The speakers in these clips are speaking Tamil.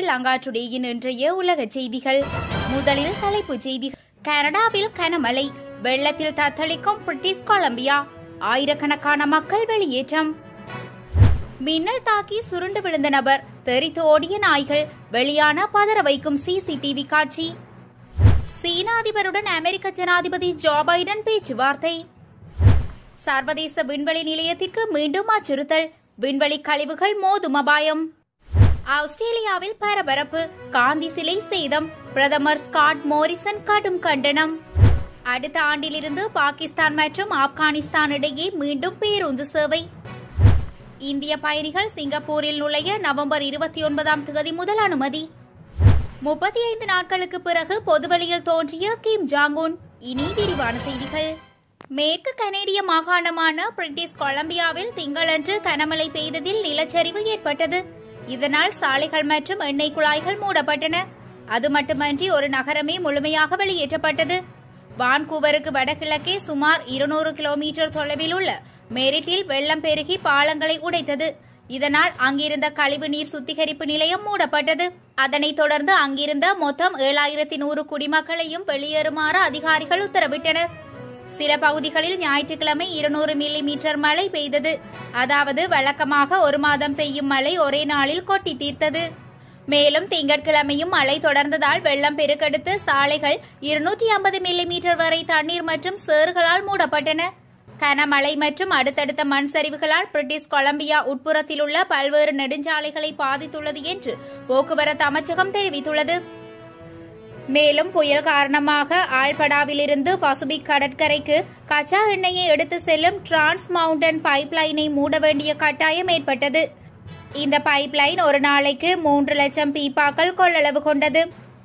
லங்கா டுடேயின் இன்றைய உலக செய்திகள் முதலில் தலைப்புச் செய்திகள் கனடாவில் கனமழை வெள்ளத்தில் தத்தளிக்கும் பிரிட்டிஷ் கொலம்பியா ஆயிரக்கணக்கான மக்கள் வெளியேற்றம் மின்னல் தாக்கி சுருண்டு விழுந்த நபர் தெரித்து ஓடிய நாய்கள் வெளியான பதற வைக்கும் சிசிடிவி காட்சி சீன அதிபருடன் அமெரிக்க ஜனாதிபதி ஜோ பைடன் பேச்சுவார்த்தை சர்வதேச விண்வெளி நிலையத்திற்கு மீண்டும் அச்சுறுத்தல் விண்வெளி கழிவுகள் மோதும் அபாயம் ஆஸ்திரேலியாவில் பரபரப்பு காந்தி சிலை சேதம் பிரதமர் ஸ்காட் மோரிசன் கடும் கண்டனம் அடுத்த ஆண்டிலிருந்து பாகிஸ்தான் மற்றும் ஆப்கானிஸ்தான் இடையே மீண்டும் பேருந்து சேவை இந்திய பயணிகள் சிங்கப்பூரில் நுழைய நவம்பர் இருபத்தி ஒன்பதாம் தேதி முதல் அனுமதி முப்பத்தி ஐந்து நாட்களுக்கு பிறகு பொதுவெளியில் தோன்றிய கிம் ஜாங் உன் இனி விரிவான செய்திகள் மேற்கு கனேடிய மாகாணமான பிரிட்டிஷ் கொலம்பியாவில் திங்களன்று கனமழை பெய்ததில் நிலச்சரிவு ஏற்பட்டது இதனால் சாலைகள் மற்றும் எண்ணெய் குழாய்கள் மூடப்பட்டன அது மட்டுமன்றி ஒரு நகரமே முழுமையாக வெளியேற்றப்பட்டது வான்கூவருக்கு வடகிழக்கே சுமார் இருநூறு கிலோமீட்டர் தொலைவில் உள்ள மெரிட்டில் வெள்ளம் பெருகி பாலங்களை உடைத்தது இதனால் அங்கிருந்த கழிவு நீர் சுத்திகரிப்பு நிலையம் மூடப்பட்டது அதனைத் தொடர்ந்து அங்கிருந்த மொத்தம் ஏழாயிரத்தி நூறு குடிமக்களையும் வெளியேறுமாறு அதிகாரிகள் உத்தரவிட்டனர் சில பகுதிகளில் ஞாயிற்றுக்கிழமை இருநூறு மில்லி மீட்டர் மழை பெய்தது அதாவது வழக்கமாக ஒரு மாதம் பெய்யும் மழை ஒரே நாளில் கொட்டி தீர்த்தது மேலும் திங்கட்கிழமையும் மழை தொடர்ந்ததால் வெள்ளம் பெருக்கெடுத்து சாலைகள் இருநூற்றி ஐம்பது மில்லி மீட்டர் வரை தண்ணீர் மற்றும் சேறுகளால் மூடப்பட்டன கனமழை மற்றும் அடுத்தடுத்த மண் சரிவுகளால் பிரிட்டிஷ் கொலம்பியா உட்புறத்தில் உள்ள பல்வேறு நெடுஞ்சாலைகளை பாதித்துள்ளது என்று போக்குவரத்து அமைச்சகம் தெரிவித்துள்ளது மேலும் புயல் காரணமாக ஆழ்படாவிலிருந்து பசுபிக் கடற்கரைக்கு கச்சா எண்ணெயை எடுத்து செல்லும் டிரான்ஸ் மவுண்டன் பைப்லைனை மூட வேண்டிய கட்டாயம் ஏற்பட்டது இந்த பைப்லைன் ஒரு நாளைக்கு மூன்று லட்சம் பீப்பாக்கள் கொள்ளளவு கொண்டது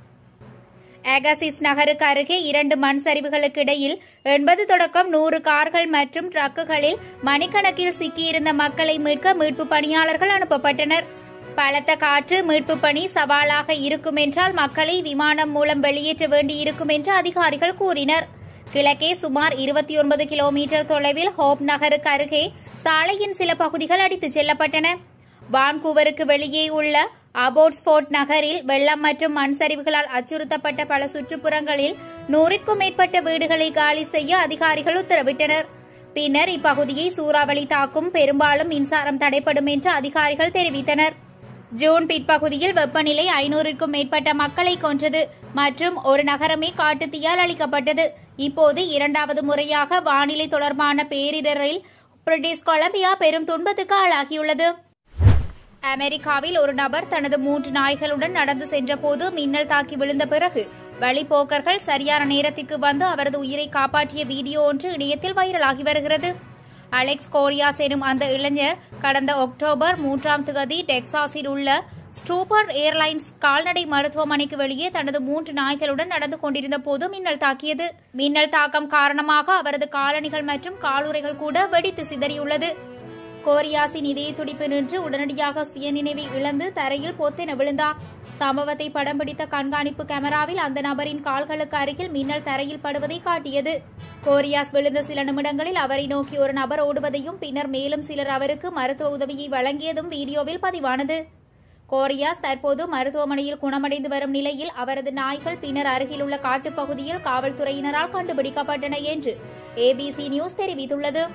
அகசிஸ் நகருக்கு அருகே இரண்டு மண் சரிவுகளுக்கு இடையில் எண்பது தொடக்கம் நூறு கார்கள் மற்றும் ட்ரக்குகளில் மணிக்கணக்கில் சிக்கியிருந்த மக்களை மீட்க மீட்பு பணியாளர்கள் அனுப்பப்பட்டனர் பலத்த காற்று மீட்பு பணி சவாலாக இருக்கும் என்றால் மக்களை விமானம் மூலம் வெளியேற்ற வேண்டியிருக்கும் என்று அதிகாரிகள் கூறினர் கிழக்கே சுமார் இருபத்தி ஒன்பது கிலோமீட்டர் தொலைவில் ஹோப் நகருக்கு அருகே சாலையின் சில பகுதிகள் அடித்துச் செல்லப்பட்டன வான்கூவருக்கு வெளியே உள்ள அபோட்ஸ்போர்ட் நகரில் வெள்ளம் மற்றும் மண் சரிவுகளால் அச்சுறுத்தப்பட்ட பல சுற்றுப்புறங்களில் நூறிற்கும் மேற்பட்ட வீடுகளை காலி செய்ய அதிகாரிகள் உத்தரவிட்டனர் பின்னர் இப்பகுதியை சூறாவளி தாக்கும் பெரும்பாலும் மின்சாரம் தடைப்படும் என்று அதிகாரிகள் தெரிவித்தனர் ஜூன் பிற்பகுதியில் வெப்பநிலை ஐநூறுக்கும் மேற்பட்ட மக்களை கொன்றது மற்றும் ஒரு நகரமே காட்டுத்தீயால் அளிக்கப்பட்டது இப்போது இரண்டாவது முறையாக வானிலை தொடர்பான பேரிடரில் பிரிட்டிஷ் கொலம்பியா பெரும் துன்பத்துக்கு ஆளாகியுள்ளது அமெரிக்காவில் ஒரு நபர் தனது மூன்று நாய்களுடன் நடந்து சென்றபோது மின்னல் தாக்கி விழுந்த பிறகு வழிபோக்கர்கள் சரியான நேரத்திற்கு வந்து அவரது உயிரை காப்பாற்றிய வீடியோ ஒன்று இணையத்தில் வைரலாகி வருகிறது அலெக்ஸ் கோரியாஸ் எனும் அந்த இளைஞர் கடந்த அக்டோபர் மூன்றாம் தேதி டெக்சாஸில் உள்ள ஸ்டூபர் ஏர்லைன்ஸ் கால்நடை மருத்துவமனைக்கு வெளியே தனது மூன்று நாய்களுடன் நடந்து கொண்டிருந்த போது மின்னல் தாக்கியது மின்னல் தாக்கம் காரணமாக அவரது காலணிகள் மற்றும் காலுறைகள் கூட வெடித்து சிதறியுள்ளது கோரியாசின் இதய துடிப்பு நின்று உடனடியாக சுயநினைவை இழந்து தரையில் பொத்தென விழுந்தார் சம்பவத்தை படம் பிடித்த கண்காணிப்பு கேமராவில் அந்த நபரின் கால்களுக்கு அருகில் மின்னல் தரையில் படுவதை காட்டியது கோரியாஸ் விழுந்த சில நிமிடங்களில் அவரை நோக்கி ஒரு நபர் ஓடுவதையும் பின்னர் மேலும் சிலர் அவருக்கு மருத்துவ உதவியை வழங்கியதும் வீடியோவில் பதிவானது கோரியாஸ் தற்போது மருத்துவமனையில் குணமடைந்து வரும் நிலையில் அவரது நாய்கள் பின்னர் அருகிலுள்ள காட்டுப்பகுதியில் காவல்துறையினரால் கண்டுபிடிக்கப்பட்டன என்று ஏபிசி நியூஸ் தெரிவித்துள்ளது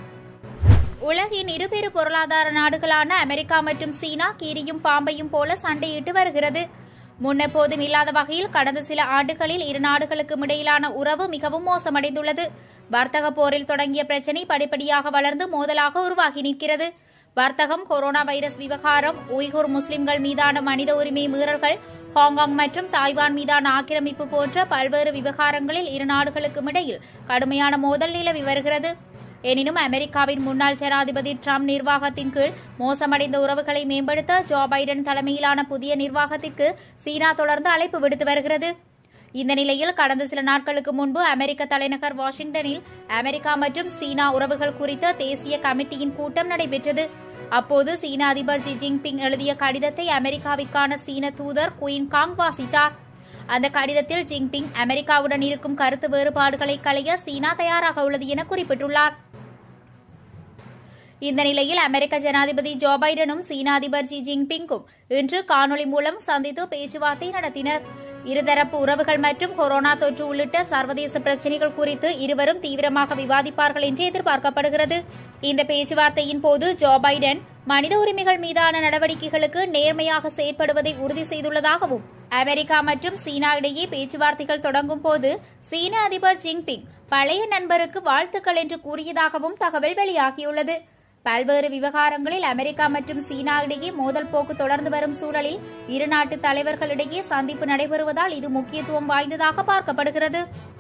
உலகின் இருபெரு பொருளாதார நாடுகளான அமெரிக்கா மற்றும் சீனா கீரியும் பாம்பையும் போல சண்டையிட்டு வருகிறது முன்னெப்போதும் இல்லாத வகையில் கடந்த சில ஆண்டுகளில் இரு நாடுகளுக்கும் இடையிலான உறவு மிகவும் மோசமடைந்துள்ளது வர்த்தக போரில் தொடங்கிய பிரச்சினை படிப்படியாக வளர்ந்து மோதலாக உருவாகி நிற்கிறது வர்த்தகம் கொரோனா வைரஸ் விவகாரம் உய்குர் முஸ்லிம்கள் மீதான மனித உரிமை மீறல்கள் ஹாங்காங் மற்றும் தாய்வான் மீதான ஆக்கிரமிப்பு போன்ற பல்வேறு விவகாரங்களில் இரு நாடுகளுக்கும் இடையில் கடுமையான மோதல் நிலவி வருகிறது எனினும் அமெரிக்காவின் முன்னாள் ஜனாதிபதி டிரம்ப் நிர்வாகத்தின் கீழ் மோசமடைந்த உறவுகளை மேம்படுத்த ஜோ பைடன் தலைமையிலான புதிய நிர்வாகத்திற்கு சீனா தொடர்ந்து அழைப்பு விடுத்து வருகிறது இந்த நிலையில் கடந்த சில நாட்களுக்கு முன்பு அமெரிக்க தலைநகர் வாஷிங்டனில் அமெரிக்கா மற்றும் சீனா உறவுகள் குறித்த தேசிய கமிட்டியின் கூட்டம் நடைபெற்றது அப்போது சீன அதிபர் ஜி ஜின்பிங் எழுதிய கடிதத்தை அமெரிக்காவிற்கான சீன தூதர் குயின் காங் வாசித்தார் அந்த கடிதத்தில் ஜின்பிங் அமெரிக்காவுடன் இருக்கும் கருத்து வேறுபாடுகளை களைய சீனா தயாராக உள்ளது என குறிப்பிட்டுள்ளார் இந்த நிலையில் அமெரிக்க ஜனாதிபதி ஜோ பைடனும் சீன அதிபர் ஜி ஜின்பிங்கும் இன்று காணொலி மூலம் சந்தித்து பேச்சுவார்த்தை நடத்தினர் இருதரப்பு உறவுகள் மற்றும் கொரோனா தொற்று உள்ளிட்ட சர்வதேச பிரச்சினைகள் குறித்து இருவரும் தீவிரமாக விவாதிப்பார்கள் என்று எதிர்பார்க்கப்படுகிறது இந்த பேச்சுவார்த்தையின் போது ஜோ பைடன் மனித உரிமைகள் மீதான நடவடிக்கைகளுக்கு நேர்மையாக செயற்படுவதை உறுதி செய்துள்ளதாகவும் அமெரிக்கா மற்றும் சீனா இடையே பேச்சுவார்த்தைகள் தொடங்கும் போது சீன அதிபர் ஜின்பிங் பழைய நண்பருக்கு வாழ்த்துக்கள் என்று கூறியதாகவும் தகவல் வெளியாகியுள்ளது பல்வேறு விவகாரங்களில் அமெரிக்கா மற்றும் சீனா இடையே மோதல் போக்கு தொடர்ந்து வரும் சூழலில் இரு நாட்டு தலைவர்களிடையே சந்திப்பு நடைபெறுவதால் இது முக்கியத்துவம் வாய்ந்ததாக பார்க்கப்படுகிறது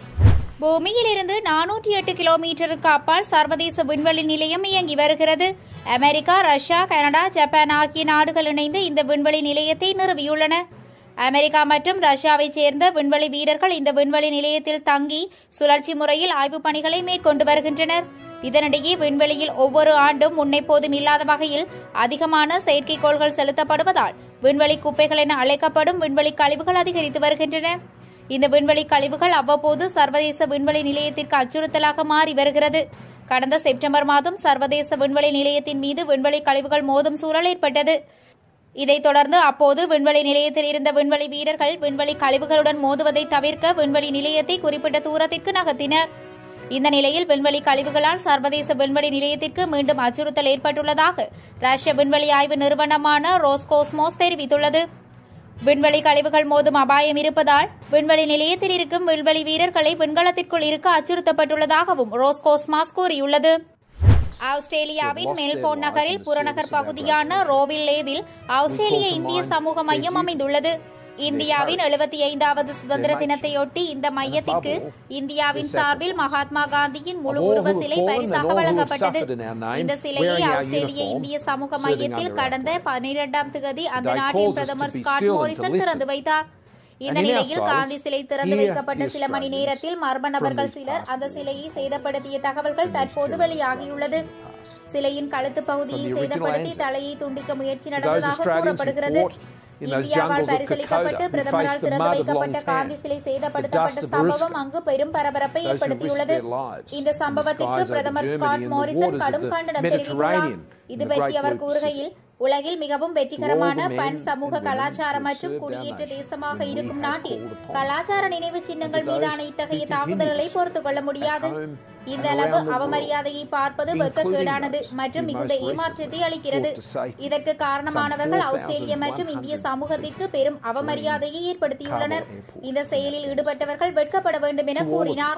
பூமியில் இருந்து நானூற்றி எட்டு கிலோமீட்டருக்கு அப்பால் சர்வதேச விண்வெளி நிலையம் இயங்கி வருகிறது அமெரிக்கா ரஷ்யா கனடா ஜப்பான் ஆகிய நாடுகள் இணைந்து இந்த விண்வெளி நிலையத்தை நிறுவியுள்ளன அமெரிக்கா மற்றும் ரஷ்யாவைச் சேர்ந்த விண்வெளி வீரர்கள் இந்த விண்வெளி நிலையத்தில் தங்கி சுழற்சி முறையில் ஆய்வுப் பணிகளை மேற்கொண்டு வருகின்றனர் இதனிடையே விண்வெளியில் ஒவ்வொரு ஆண்டும் முன்னெப்போதும் இல்லாத வகையில் அதிகமான செயற்கைக்கோள்கள் செலுத்தப்படுவதால் விண்வெளி குப்பைகள் என அழைக்கப்படும் விண்வெளி கழிவுகள் அதிகரித்து வருகின்றன இந்த விண்வெளி கழிவுகள் அவ்வப்போது சர்வதேச விண்வெளி நிலையத்திற்கு அச்சுறுத்தலாக மாறி வருகிறது கடந்த செப்டம்பர் மாதம் சர்வதேச விண்வெளி நிலையத்தின் மீது விண்வெளி கழிவுகள் மோதும் சூழல் ஏற்பட்டது இதைத் தொடர்ந்து அப்போது விண்வெளி நிலையத்தில் இருந்த விண்வெளி வீரர்கள் விண்வெளி கழிவுகளுடன் மோதுவதை தவிர்க்க விண்வெளி நிலையத்தை குறிப்பிட்ட தூரத்திற்கு நகர்த்தினர் இந்த நிலையில் விண்வெளி கழிவுகளால் சர்வதேச விண்வெளி நிலையத்திற்கு மீண்டும் அச்சுறுத்தல் ஏற்பட்டுள்ளதாக ரஷ்ய விண்வெளி ஆய்வு நிறுவனமான ரோஸ்கோஸ்மோஸ் தெரிவித்துள்ளது விண்வெளி கழிவுகள் மோதும் அபாயம் இருப்பதால் விண்வெளி நிலையத்தில் இருக்கும் விண்வெளி வீரர்களை விண்கலத்திற்குள் இருக்க அச்சுறுத்தப்பட்டுள்ளதாகவும் ரோஸ்கோஸ்மாஸ் கூறியுள்ளது ஆஸ்திரேலியாவின் மெல்போர்ன் நகரில் புறநகர் பகுதியான ரோவில்லேவில் ஆஸ்திரேலிய இந்திய சமூக மையம் அமைந்துள்ளது இந்தியாவின் எழுபத்தி ஐந்தாவது சுதந்திர தினத்தையொட்டி இந்த மையத்திற்கு இந்தியாவின் சார்பில் மகாத்மா காந்தியின் முழு உருவ சிலை பரிசாக வழங்கப்பட்டது இந்த சிலையை ஆஸ்திரேலிய இந்திய சமூக மையத்தில் கடந்த பனிரெண்டாம் தேதி அந்த நாட்டின் பிரதமர் ஸ்காட் மோரிசன் திறந்து வைத்தார் இந்த நிலையில் காந்தி சிலை திறந்து வைக்கப்பட்ட சில மணி நேரத்தில் மர்ம நபர்கள் சிலர் அந்த சிலையை சேதப்படுத்திய தகவல்கள் தற்போது வெளியாகியுள்ளது சிலையின் கழுத்து பகுதியை சேதப்படுத்தி தலையை துண்டிக்க முயற்சி நடந்ததாக கூறப்படுகிறது இந்தியாவால் பரிசீலிக்கப்பட்டு பிரதமரால் திறந்து வைக்கப்பட்ட காந்தி சிலை சேதப்படுத்தப்பட்ட சம்பவம் அங்கு பெரும் பரபரப்பை ஏற்படுத்தியுள்ளது இந்த சம்பவத்திற்கு பிரதமர் ஸ்காட் மோரிசன் கடும் கண்டனம் தெரிவித்துள்ளார் இது பற்றி அவர் கூறுகையில் உலகில் மிகவும் வெற்றிகரமான பன் சமூக கலாச்சாரம் மற்றும் குடியேற்ற தேசமாக இருக்கும் நாட்டில் கலாச்சார நினைவு சின்னங்கள் மீதான இத்தகைய தாக்குதல்களை பொறுத்துக் கொள்ள முடியாது இந்த அளவு அவமரியாதையை பார்ப்பது வெட்கக்கேடானது மற்றும் மிகுந்த ஏமாற்றத்தை அளிக்கிறது இதற்கு காரணமானவர்கள் ஆஸ்திரேலிய மற்றும் இந்திய சமூகத்திற்கு பெரும் அவமரியாதையை ஏற்படுத்தியுள்ளனர் இந்த செயலில் ஈடுபட்டவர்கள் வெட்கப்பட வேண்டும் என கூறினார்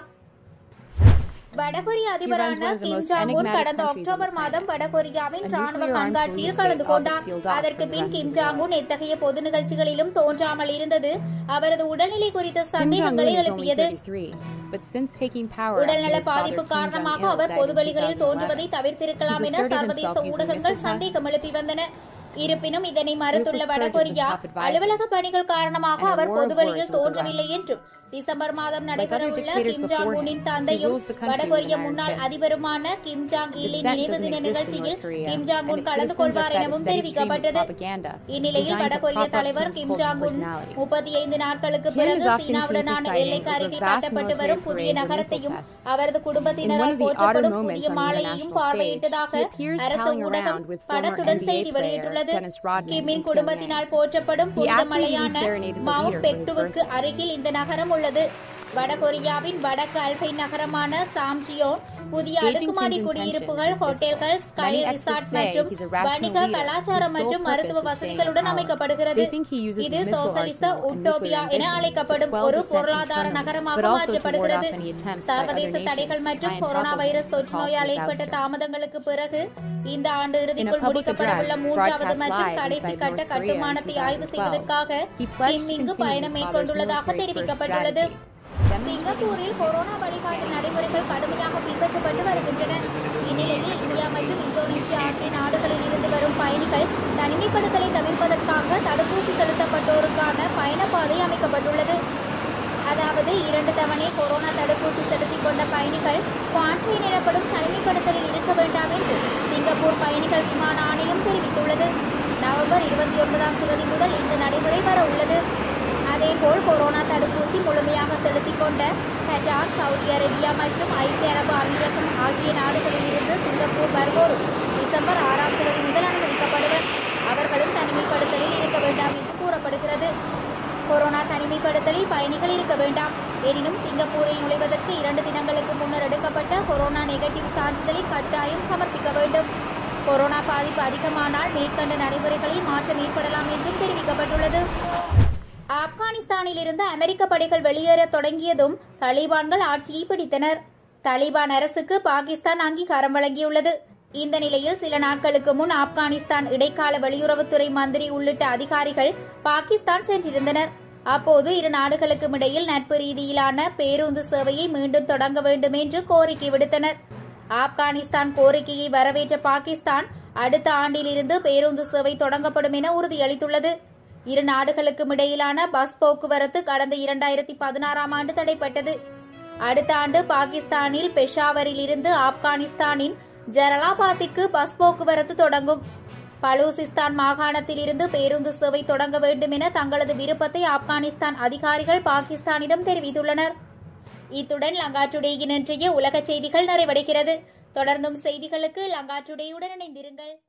வடகொரிய அதிபரான கிம் ஜாங் உன் கடந்த அக்டோபர் மாதம் வடகொரியாவின் ராணுவ கண்காட்சியில் கலந்து கொண்டார் அதற்கு பின் கிம் ஜாங் உன் எத்தகைய பொது நிகழ்ச்சிகளிலும் தோன்றாமல் இருந்தது அவரது உடல்நிலை குறித்த சந்தேகங்களை எழுப்பியது உடல்நல பாதிப்பு காரணமாக அவர் பொதுவெளிகளில் தோன்றுவதை தவிர்த்திருக்கலாம் என சர்வதேச ஊடகங்கள் சந்தேகம் எழுப்பி வந்தன இருப்பினும் இதனை மறுத்துள்ள வடகொரியா அலுவலக பணிகள் காரணமாக அவர் பொதுவெளியில் தோன்றவில்லை என்றும் டிசம்பர் மாதம் நடைபெறவுள்ள கிம் ஜாங் உனின் தந்தையும் வடகொரிய முன்னாள் அதிபருமான கிம் ஜாங் இலின் நினைவு தின நிகழ்ச்சியில் கிம் ஜாங் உன் கலந்து கொள்வார் எனவும் தெரிவிக்கப்பட்டது இந்நிலையில் வடகொரிய தலைவர் கிம் ஜாங் உன் முப்பத்தி ஐந்து நாட்களுக்கு பிறகு சீனாவுடனான எல்லைக்கு அருகே கட்டப்பட்டு வரும் புதிய நகரத்தையும் அவரது குடும்பத்தினரால் போற்றப்படும் புதிய மாலையையும் பார்வையிட்டதாக அரசு ஊடகம் படத்துடன் செய்தி வெளியிட்டுள்ளது கிம்மின் குடும்பத்தினால் போற்றப்படும் புனித மலையான மவுண்ட் பெக்டுவுக்கு அருகில் இந்த நகரம் உள்ளது வடகொரியாவின் வடக்கு அல்பை நகரமான சாம்ஜியோன் புதிய அடுக்குமாடி குடியிருப்புகள் ஹோட்டல்கள் ஸ்கை ரிசார்ட் மற்றும் வணிக கலாச்சாரம் மற்றும் மருத்துவ வசதிகளுடன் அமைக்கப்படுகிறது இது சோசலிச உட்டோபியா என அழைக்கப்படும் ஒரு பொருளாதார நகரமாக மாற்றப்படுகிறது சர்வதேச தடைகள் மற்றும் கொரோனா வைரஸ் தொற்று நோயால் ஏற்பட்ட தாமதங்களுக்கு பிறகு இந்த ஆண்டு இறுதிக்குள் முடிக்கப்பட உள்ள மூன்றாவது மற்றும் கடைசி கட்ட கட்டுமானத்தை ஆய்வு செய்வதற்காக கிம் இங்கு பயணம் மேற்கொண்டுள்ளதாக தெரிவிக்கப்பட்டுள்ளது சிங்கப்பூரில் கொரோனா வழிகாட்டு நடைமுறைகள் கடுமையாக பின்பற்றப்பட்டு வருகின்றன இந்நிலையில் இந்தியா மற்றும் இந்தோனேஷியா ஆகிய நாடுகளில் இருந்து வரும் பயணிகள் தனிமைப்படுத்தலை தவிர்ப்பதற்காக தடுப்பூசி செலுத்தப்பட்டோருக்கான பயணப்பாதை அமைக்கப்பட்டுள்ளது அதாவது இரண்டு தவணை கொரோனா தடுப்பூசி செலுத்திக் கொண்ட பயணிகள் குவான்டைன் எனப்படும் தனிமைப்படுத்தலில் இருக்க வேண்டாம் என்று சிங்கப்பூர் பயணிகள் விமான ஆணையம் தெரிவித்துள்ளது நவம்பர் இருபத்தி ஒன்பதாம் தேதி முதல் இந்த நடைமுறை வர உள்ளது அதேபோல் கொரோனா தடுப்பூசி முழுமையாக செலுத்திக் கொண்ட கட்டார் சவுதி அரேபியா மற்றும் ஐக்கிய அரபு அமீரகம் ஆகிய நாடுகளில் இருந்து சிங்கப்பூர் வருவோரும் விசா டிசம்பர் ஆறாம் தேதி முதல் அனுமதிக்கப்படுவர் அவர்களும் தனிமைப்படுத்தலில் இருக்க வேண்டாம் என்று கூறப்படுகிறது கொரோனா தனிமைப்படுத்தலில் பயணிகள் இருக்க வேண்டாம் எனினும் சிங்கப்பூரில் நுழைவதற்கு இரண்டு தினங்களுக்கு முன்னர் எடுக்கப்பட்ட கொரோனா நெகட்டிவ் சான்றிதழை கட்டாயம் சமர்ப்பிக்க வேண்டும் கொரோனா பாதிப்பு அதிகமானால் மேற்கண்ட நடைமுறைகளில் மாற்றம் ஏற்படலாம் என்றும் தெரிவிக்கப்பட்டுள்ளது ஆப்கானிஸ்தானில் இருந்து அமெரிக்க படைகள் வெளியேற தொடங்கியதும் தலிபான்கள் ஆட்சியை பிடித்தனர் தலிபான் அரசுக்கு பாகிஸ்தான் அங்கீகாரம் வழங்கியுள்ளது இந்த நிலையில் சில நாட்களுக்கு முன் ஆப்கானிஸ்தான் இடைக்கால வெளியுறவுத்துறை மந்திரி உள்ளிட்ட அதிகாரிகள் பாகிஸ்தான் சென்றிருந்தனர் அப்போது இரு நாடுகளுக்கும் இடையில் நட்பு ரீதியிலான பேருந்து சேவையை மீண்டும் தொடங்க வேண்டும் என்று கோரிக்கை விடுத்தனர் ஆப்கானிஸ்தான் கோரிக்கையை வரவேற்ற பாகிஸ்தான் அடுத்த ஆண்டிலிருந்து பேருந்து சேவை தொடங்கப்படும் என உறுதியளித்துள்ளது இரு நாடுகளுக்கும் இடையிலான பஸ் போக்குவரத்து கடந்த இரண்டாயிரத்தி பதினாறாம் ஆண்டு தடைப்பட்டது அடுத்த ஆண்டு பாகிஸ்தானில் பெஷாவரில் இருந்து ஆப்கானிஸ்தானின் ஜலலாபாத்திற்கு பஸ் போக்குவரத்து தொடங்கும் பலூசிஸ்தான் மாகாணத்தில் இருந்து பேருந்து சேவை தொடங்க வேண்டும் என தங்களது விருப்பத்தை ஆப்கானிஸ்தான் அதிகாரிகள் பாகிஸ்தானிடம் தெரிவித்துள்ளனர் இத்துடன் லங்காற்றுடேயின் இன்றைய உலக செய்திகள் நிறைவடைகிறது தொடர்ந்தும் செய்திகளுக்கு லங்காற்றுடேயுடன் இணைந்திருங்கள்